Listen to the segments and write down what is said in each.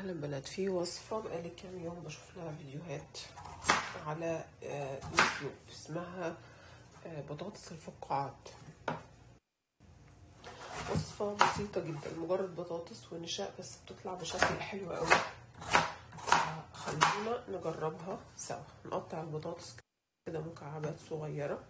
اهلا بنات في وصفه بقالي كام يوم بشوف لها فيديوهات على آه، يوتيوب اسمها آه، بطاطس الفقاعات وصفه بسيطه جدا مجرد بطاطس ونشا بس بتطلع بشكل حلو قوي خلينا نجربها سوا نقطع البطاطس كده مكعبات صغيره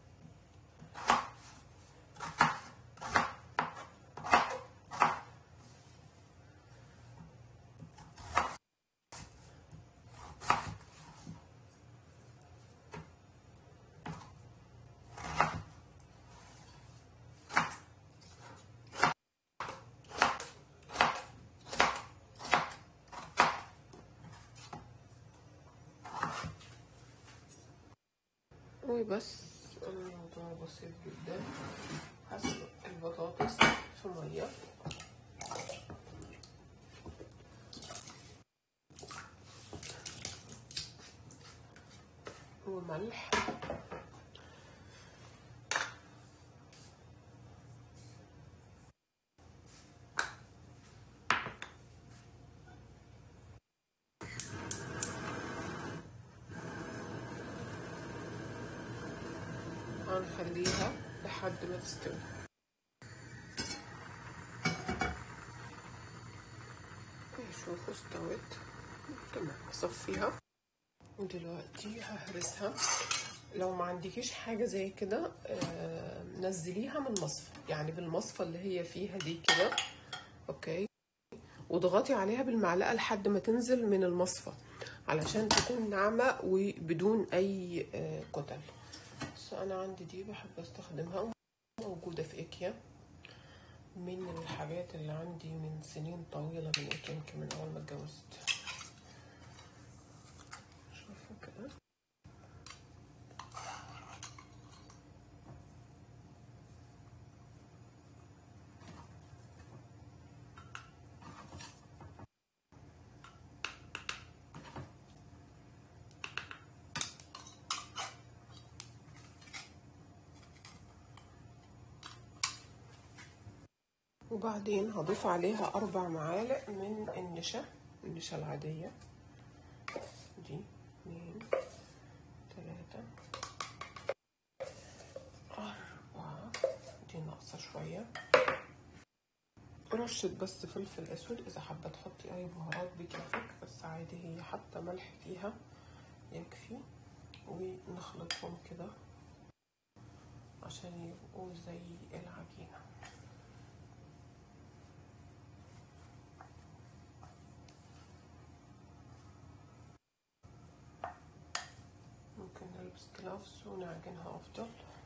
وبس الموضوع بسيط جدا هسلق البطاطس في ميه وملح هنخليها لحد ما تستوي شوفوا استوت تمام اصفيها دلوقتي ههرسها لو ما عندكيش حاجه زي كده آه نزليها من المصفى يعني بالمصفى اللي هي فيها دي كده اوكي واضغطي عليها بالمعلقه لحد ما تنزل من المصفى علشان تكون ناعمه وبدون اي آه كتل بس انا عندي دي بحب استخدمها موجوده في ايكيا من الحاجات اللي عندي من سنين طويله من ايكيا يمكن من اول ما اتجوزت شوفوا كده وبعدين هضيف عليها أربع معالق من النشا النشا العادية دي اتنين تلاتة أربعة دي ناقصة شوية رشة بس فلفل أسود إذا حابة تحطي أي بهارات بكيفك بس عادي هي حتى ملح فيها يكفي ونخلطهم كده عشان يبقوا زي العجينه ممكن نلبس جلافز ونعجنها أفضل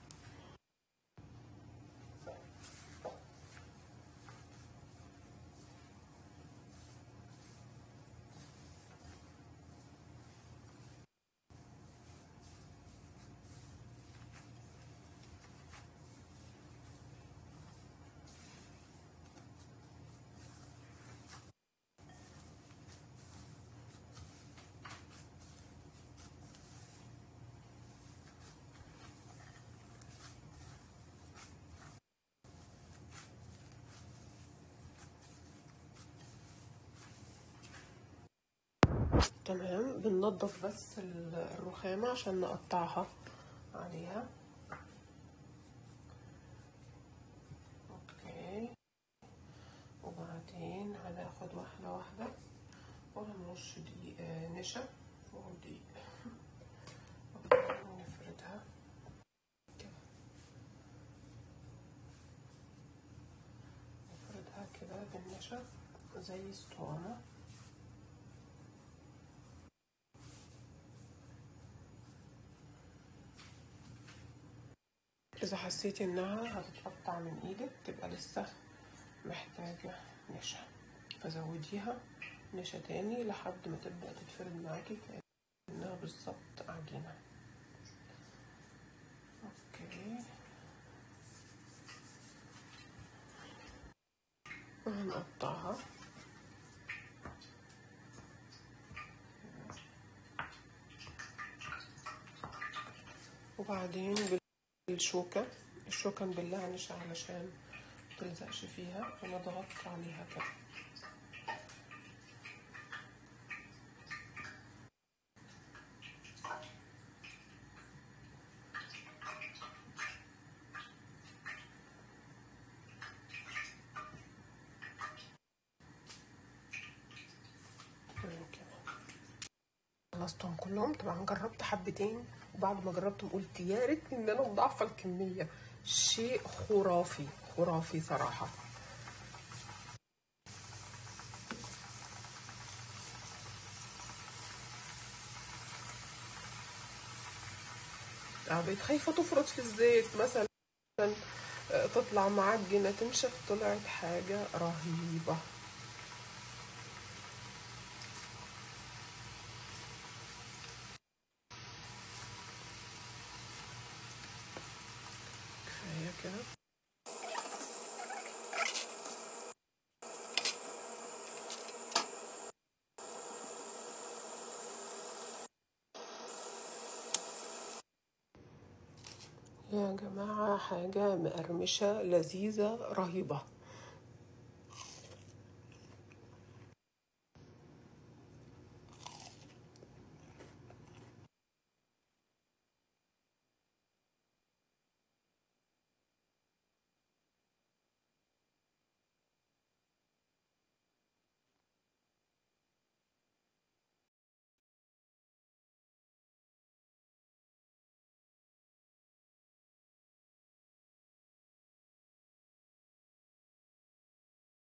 تمام بننضف بس الرخامة عشان نقطعها عليها اوكي وبعدين هناخد واحدة واحدة وهنرش دي نشا ودي نفردها نفردها كده بالنشا زي اسطوانة إذا حسيتي إنها هتتقطع من إيدك تبقى لسه محتاجة نشا فزوديها نشا تاني لحد ما تبدأ تتفرد معاكي كأنها بالظبط عجينة أوكي وهنقطعها وبعدين الشوكة الشوكة نبلها نشا علشان متلزقش فيها ونضغط عليها كده خلصتهم كلهم طبعا جربت حبتين وبعد ما جربتهم قلت يا ريتني ان انا مضاعفه الكميه شيء خرافي خرافي صراحه آه، بقيت خايفه تفرط في الزيت مثلا آه، تطلع معجنه تنشف طلعت حاجه رهيبه كفايه كده يا جماعة حاجة مقرمشة لذيذة رهيبة